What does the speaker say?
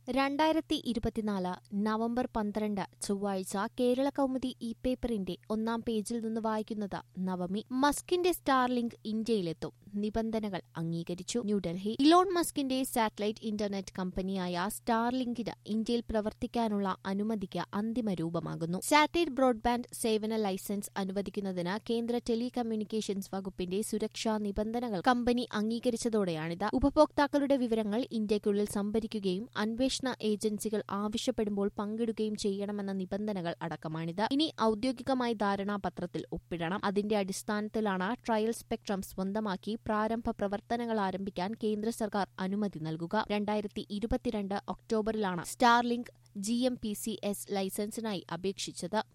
രണ്ടായിരത്തി ഇരുപത്തിനാല് നവംബർ പന്ത്രണ്ട് ചൊവ്വാഴ്ച കേരള കൗമുദി ഇ പേപ്പറിന്റെ ഒന്നാം പേജിൽ നിന്ന് വായിക്കുന്നത് നവമി മസ്കിന്റെ സ്റ്റാർലിങ്ക് ഇന്ത്യയിലെത്തും നിബന്ധനകൾ അംഗീകരിച്ചു ന്യൂഡൽഹി ഇലോൺ മസ്കിന്റെ സാറ്റലൈറ്റ് ഇന്റർനെറ്റ് കമ്പനിയായ സ്റ്റാർലിങ്കിന് ഇന്ത്യയിൽ പ്രവർത്തിക്കാനുള്ള അനുമതിക്ക് അന്തിമ രൂപമാകുന്നു സാറ്റലൈറ്റ് ബ്രോഡ്ബാൻഡ് സേവന ലൈസൻസ് അനുവദിക്കുന്നതിന് കേന്ദ്ര ടെലികമ്മ്യൂണിക്കേഷൻസ് വകുപ്പിന്റെ സുരക്ഷാ നിബന്ധനകൾ കമ്പനി അംഗീകരിച്ചതോടെയാണിത് ഉപഭോക്താക്കളുടെ വിവരങ്ങൾ ഇന്ത്യയ്ക്കുള്ളിൽ സംഭരിക്കുകയും അന്വേഷണ ഏജൻസികൾ ആവശ്യപ്പെടുമ്പോൾ പങ്കിടുകയും ചെയ്യണമെന്ന നിബന്ധനകൾ അടക്കമാണിത് ഇനി ഔദ്യോഗികമായി ധാരണാപത്രത്തിൽ ഒപ്പിടണം അതിന്റെ അടിസ്ഥാനത്തിലാണ് ട്രയൽ സ്പെക്ട്രം സ്വന്തമാക്കി പ്രാരംഭ പ്രവർത്തനങ്ങൾ ആരംഭിക്കാൻ കേന്ദ്ര സർക്കാർ അനുമതി നൽകുക രണ്ടായിരത്തി ഇരുപത്തിരണ്ട് ഒക്ടോബറിലാണ് Starlink G M P C S ലൈസൻസിനായി അപേക്ഷിച്ചത്